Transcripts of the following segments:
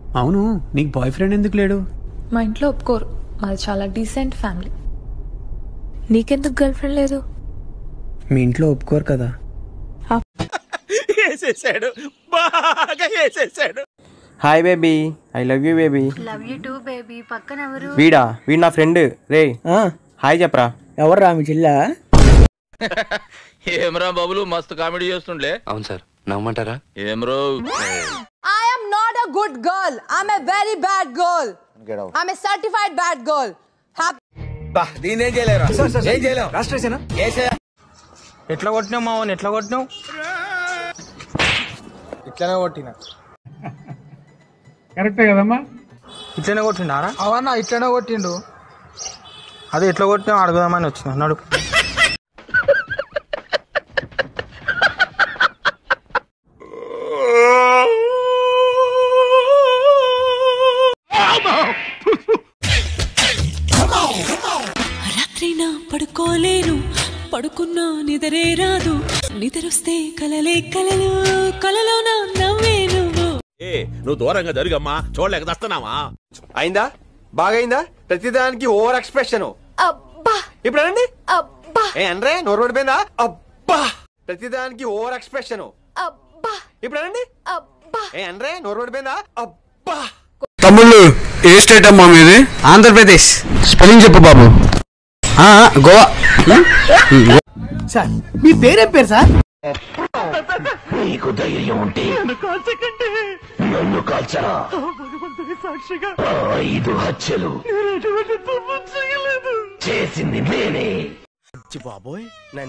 అవును నీకు boy friend ఎందుకు లేడు మా ఇంట్లో ఒప్పుకోరు మాది చాలా డీసెంట్ ఫ్యామిలీ నీకెందుకు గర్ల్ ఫ్రెండ్ లేదు మీ ఇంట్లో ఒప్పుకోరు కదా వేసేసాడు బాగా వేసేసాడు hi baby I love you baby love you too baby పక్కన ఎవరు వీడా వీడు నా ఫ్రెండ్ రే హాయ్ చెప్పరా ఎవరు రా మీ చెల్లా ఏమరా బాబులు మస్తు కామెడీ చేస్తుండే అవును సార్ నవ్వమంటారా ఏమరో I am not a good girl. I'm a very bad girl. I'm a certified bad girl. Happy దీని ఏం చేయలేరు ఏం చేయలేం రాష్ట్రేసేనా ఎట్లా కొట్టినావు మా ఎట్లా కొట్టినావు ఇట్లనే కొట్టినా కరెక్టే కదమ్మా ఇట్లనే కొట్టిండారా అవన్నా ఇట్లనే కొట్టిండు అదే ఎట్లా కొట్టినావు అడుగుదామని వచ్చిన నడు రాత్రినా పడుకోలేను పడుకున్నా నిదరే రాదు నిద్రొస్తే కలలే కలలు కలలో నా నవ్వే నువ్వు ఏ నువ్వు దూరంగా జరుగమ్మా చూడలేక దస్తున్నావా అయిందా బాగైందా ప్రతిదానికి ఓవర్ ఎక్స్ప్రెషన్ అబ్బా ఇప్పుడు అనండి అబ్బా ఏ అనరే నోరు పడిపోయిందా అబ్బా ప్రతిదానికి ఓవర్ ఎక్స్ప్రెషన్ అబ్బా ఇప్పుడు అనండి అబ్బా ఏ అనరే నోరు పడిపోయిందా అబ్బా తమ్ముళ్ళు ఏ స్టేట్ అమ్మా మీది ఆంధ్రప్రదేశ్ స్పెల్లింగ్ చెప్పు బాబు గోవా సార్ మీ పేరేం పేరు సార్ బాబోయ్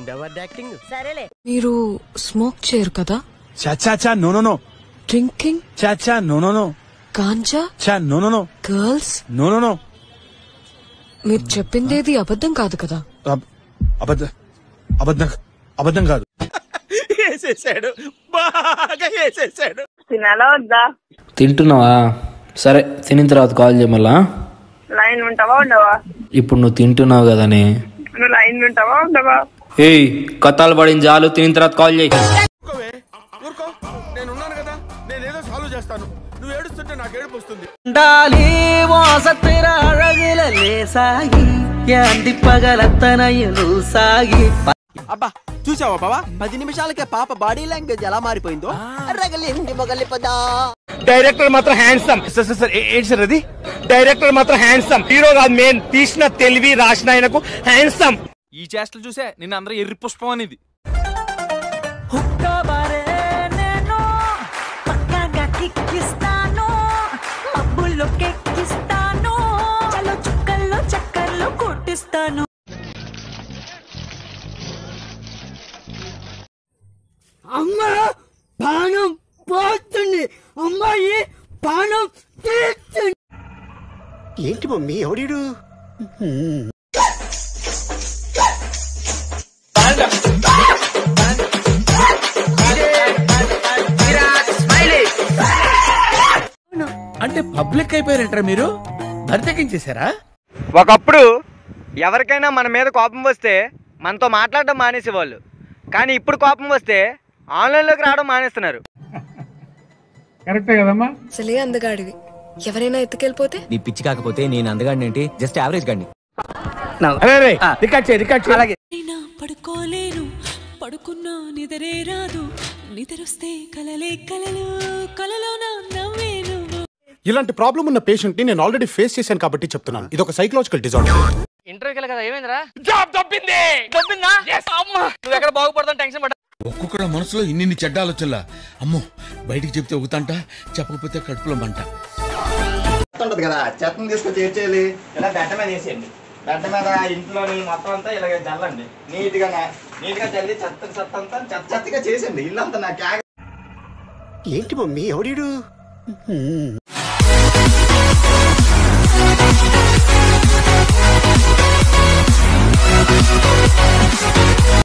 మీరు స్మోక్ చేయరు కదా చాచా నో నో నో డ్రింకింగ్ చాచా నో నో నో గాంజా చా no no no girls no no no మీరు చెప్పిందేది అబద్ధం కాదు కదా అబద్ధ అబద్ధం అబద్ధం కాదు వేసేసాడు బాగా వేసేసాడు తినాలా వద్దా తింటున్నావా సరే తినిన తర్వాత కాల్ చేయమల్లా లైన్ ఉంటావా ఉండవా ఇప్పుడు నువ్వు తింటున్నావు కదనే నువ్వు లైన్ ఉంటావా ఉండవా ఏయ్ కథలు పడిన చాలు తినిన తర్వాత కాల్ చేయి ఊరుకో నేను ఉన్నాను కదా నేనేదో సాల్వ్ చేస్తాను నువ్వు ఏడుస్తుంటే నాకు ఏడుపు వస్తుంది డాలి వాసత్తిర అழகிலே సాగి యాంది పగలత్తనయ్యలు సాగి అబ్బా చూసావా బావా పది నిమిషాలకే పాప బాడీ లాంగ్వేజ్ ఎలా మారిపోయిందో రగలింది మొగలిపదా డైరెక్టర్ మాత్రం హ్యాండ్సమ్ సార్ సార్ సార్ ఏంటి సార్ అది డైరెక్టర్ మాత్రం హ్యాండ్సమ్ హీరో కాదు మెయిన్ తీసిన తెలివి రాసిన ఆయనకు హ్యాండ్సమ్ ఈ చేష్టలు చూసే నిన్న అందరూ ఎర్రి పుష్పం అనేది పక్కగా కిక్కిస్తాను మబ్బుల్లో కెక్కిస్తాను చలో చుక్కల్లో చక్కర్లు కొట్టిస్తాను అమ్మ బాణం పోతుంది అమ్మాయి బాణం తీస్తుంది ఏంటి మమ్మీ ఎవడీడు అంటే పబ్లిక్ అయిపోయారంటారా మీరు బరితెక్కించేశారా ఒకప్పుడు ఎవరికైనా మన మీద కోపం వస్తే మనతో మాట్లాడడం మానేసేవాళ్ళు కానీ ఇప్పుడు కోపం వస్తే ఆన్లైన్లోకి రావడం మానేస్తున్నారు కరెక్టే కదమ్మా అసలే అందగాడివి ఎవరైనా ఎత్తుకెళ్ళిపోతే నీ పిచ్చి కాకపోతే నేను అందగాడిని ఏంటి జస్ట్ యావరేజ్ గాడిని రికార్డ్ చేయి రికార్డ్ చేయి అలాగే అయినా పడుకోలేను పడుకున్నా నిదరే రాదు నిద్రొస్తే కలలే కలలు కలలో నా నవ్వే నువ్వు ఇలాంటి ప్రాబ్లం ఉన్న పేషెంట్ ని నేను ఆల్రెడీ ఫేస్ చేశాను కాబట్టి చెప్తున్నాను ఇది ఒక సైకలాజికల్ డిజార్డర్ ఇంటర్వ్యూకి కదా ఏమైందిరా జాబ్ దొబ్బింది దొబ్బిందా అమ్మా నువ్వు ఎక్కడ బాగుపడతావు టెన్షన్ పడ్డా ఒక్కొక్కడు మనసులో ఇన్ని చెడ్డ ఆలోచనలా అమ్మో బయటికి చెప్తే ఒకతంట చెప్పకపోతే కడుపులో మంట ఉంటది కదా చెత్తను తీసుకొచ్చి ఏం చేయాలి ఇలా బెడ్డ మీద వేసేయండి బెడ్డ మీద ఇంట్లో మొత్తం అంతా ఇలా జల్లండి నీట్ గా నీట్ గా జల్లి చెత్త చెత్త అంతా చెత్త చెత్తగా చేసేయండి ఇల్లు అంతా నా క్యాగ్ ఏంటి మమ్మీ ఎవడీడు